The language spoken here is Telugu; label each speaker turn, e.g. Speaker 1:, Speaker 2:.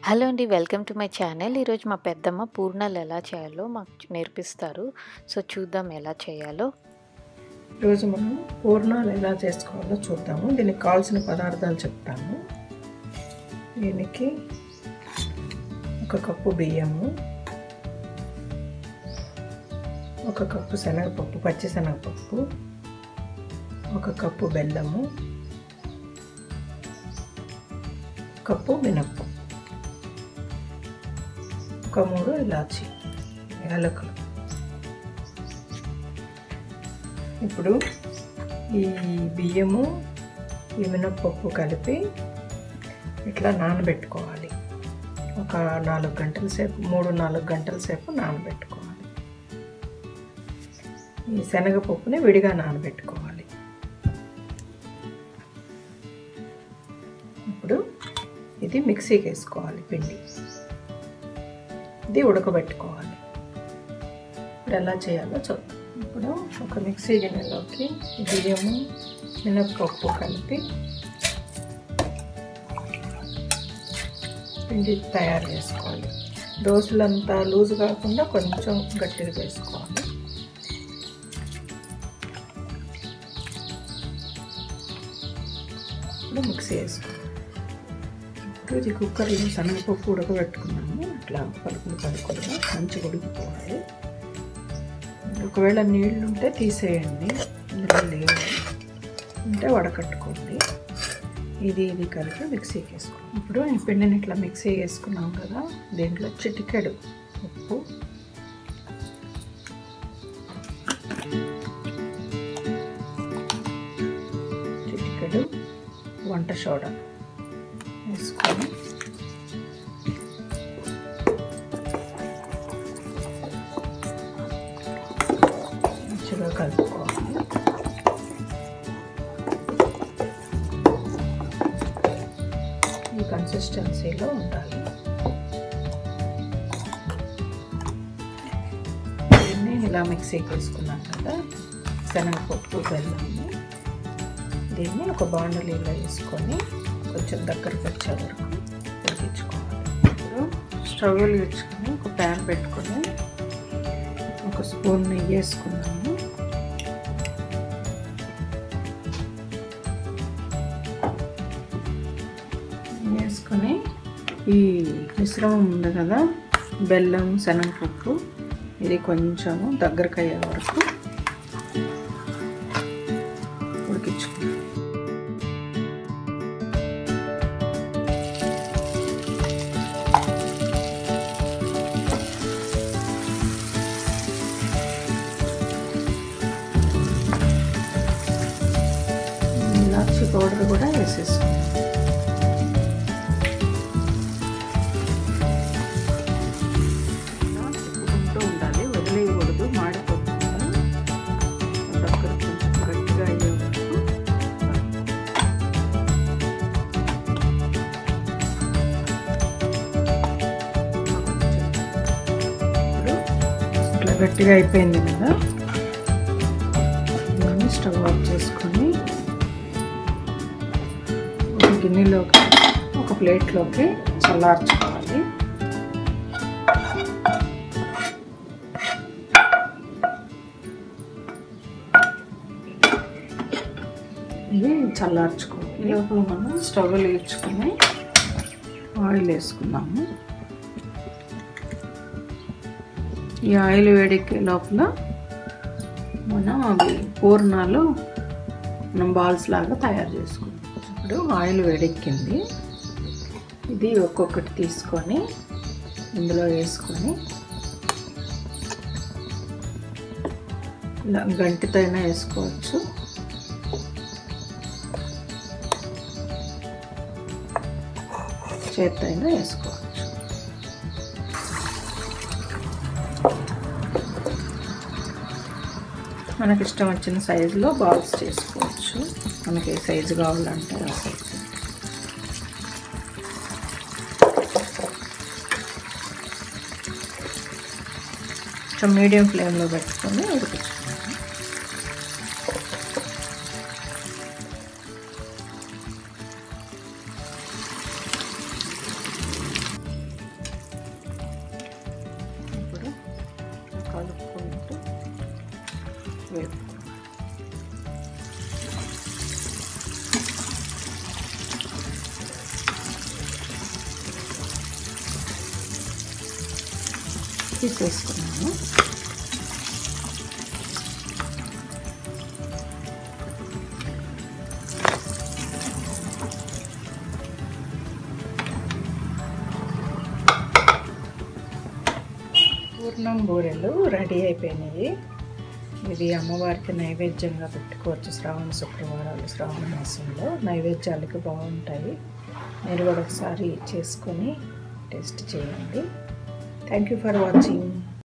Speaker 1: హలో అండి వెల్కమ్ టు మై ఛానల్ ఈరోజు మా పెద్దమ్మ పూర్ణాలు ఎలా చేయాలో మాకు నేర్పిస్తారు సో చూద్దాం ఎలా చేయాలో
Speaker 2: ఈరోజు మనం పూర్ణాలు ఎలా చేసుకోవాలో చూద్దాము దీనికి కావాల్సిన పదార్థాలు చెప్తాము దీనికి ఒక కప్పు బియ్యము ఒక కప్పు శనగపప్పు పచ్చి శనగపప్పు ఒక కప్పు బెల్లము కప్పు మినప్పప్పు ఒక మూడు ఇలాచి యాలకులు ఇప్పుడు ఈ బియ్యము ఈ మినప్పప్పు కలిపి ఇట్లా నానబెట్టుకోవాలి ఒక నాలుగు గంటల సేపు మూడు నాలుగు గంటల సేపు నానబెట్టుకోవాలి ఈ శనగపప్పుని విడిగా నానబెట్టుకోవాలి ఇప్పుడు ఇది మిక్సీకి వేసుకోవాలి పిండి ఇది ఉడకబెట్టుకోవాలి ఇప్పుడు ఎలా చేయాలో చూద్దాం ఇప్పుడు ఒక మిక్సీ గిన్నెలోకి బియ్యము మినప్పప్పు కలిపి పిండి తయారు చేసుకోవాలి దోశలంతా లూజ్ కాకుండా కొంచెం గట్టిగా చేసుకోవాలి ఇప్పుడు మిక్సీ వేసుకోవాలి ఇప్పుడు ఇది కుక్కర్లో శనగపప్పు ఉడకబెట్టుకున్నాము ఇట్లా పలుకులు పలుకులుగా మంచిగా ఉడికిపోవాలి ఒకవేళ నీళ్ళు ఉంటే తీసేయండి ఇందులో లేవు ఉంటే వడకట్టుకోండి ఇది ఇది కలిపి మిక్సీకి వేసుకోండి ఇప్పుడు ఈ పిండిని ఇట్లా మిక్సీ వేసుకున్నాం కదా దీంట్లో చిటికెడు ఉప్పు చిటికెడు వంట సోడా వేసుకొని మంచిగా కలుపుకోవాలి ఈ కన్సిస్టెన్సీలో ఉండాలి దీన్ని ఇలా మిక్సీకి వేసుకున్నాం కదా శనగపప్పు బెల్లము దీన్ని ఒక బాండలీలో వేసుకొని కొంచెం దగ్గరకు వచ్చే వరకు ఉడికించుకోవాలి ఇప్పుడు స్టవ్ వెలిగించుకొని ఒక ప్యాన్ పెట్టుకొని ఒక స్పూన్ నెయ్యి వేసుకున్నాము వేసుకొని ఈ మిశ్రమం ఉంది కదా బెల్లం శనగపప్పు ఇది కొంచెము దగ్గరకు అయ్యే వరకు ఉడికించుకోవాలి ఇలాచి పౌడర్ కూడా వేసేసుకున్నాం తిప్పుకుంటూ ఉండాలి వదిలేయకూడదు మాడిపోతుంది దగ్గర కొంచెం గట్టిగా అయ్యే వరకు ఇప్పుడు ఇట్లా గట్టిగా అయిపోయింది కదా దీన్ని స్టవ్ ఆఫ్ చేసుకొని ఒక గిన్నెలోకి ఒక ప్లేట్లోకి చల్లార్చుకోవాలి ఇది చల్లార్చుకోవాలి లోపల మనం స్టవ్ వేసుకొని ఆయిల్ వేసుకున్నాము ఈ ఆయిల్ వేడెక్కే లోపల మనం అవి పూర్ణాలు మనం బాల్స్ లాగా తయారు చేసుకుంటాం ఇప్పుడు ఆయిల్ వేడెక్కింది ఇది ఒక్కొక్కటి తీసుకొని ఇందులో వేసుకొని ఇలా గంటితో అయినా వేసుకోవచ్చు చేత్తో అయినా వేసుకోవచ్చు మనకి ఇష్టం వచ్చిన సైజులో బాల్స్ చేసుకోవచ్చు మనకి ఏ సైజు కావాలంటే ఆ సైజు కొంచెం మీడియం ఫ్లేమ్లో పెట్టుకొని ఉడికించుకోవాలి వేపు తీసేసుకున్నాము పూర్ణం బూరెలు రెడీ అయిపోయినాయి ఇది అమ్మవారికి నైవేద్యంగా పెట్టుకోవచ్చు శ్రావణ శుక్రవారాలు శ్రావణ మాసంలో నైవేద్యాలకు బాగుంటాయి మీరు కూడా ఒకసారి చేసుకొని టేస్ట్ చేయండి థ్యాంక్ యూ ఫర్ వాచింగ్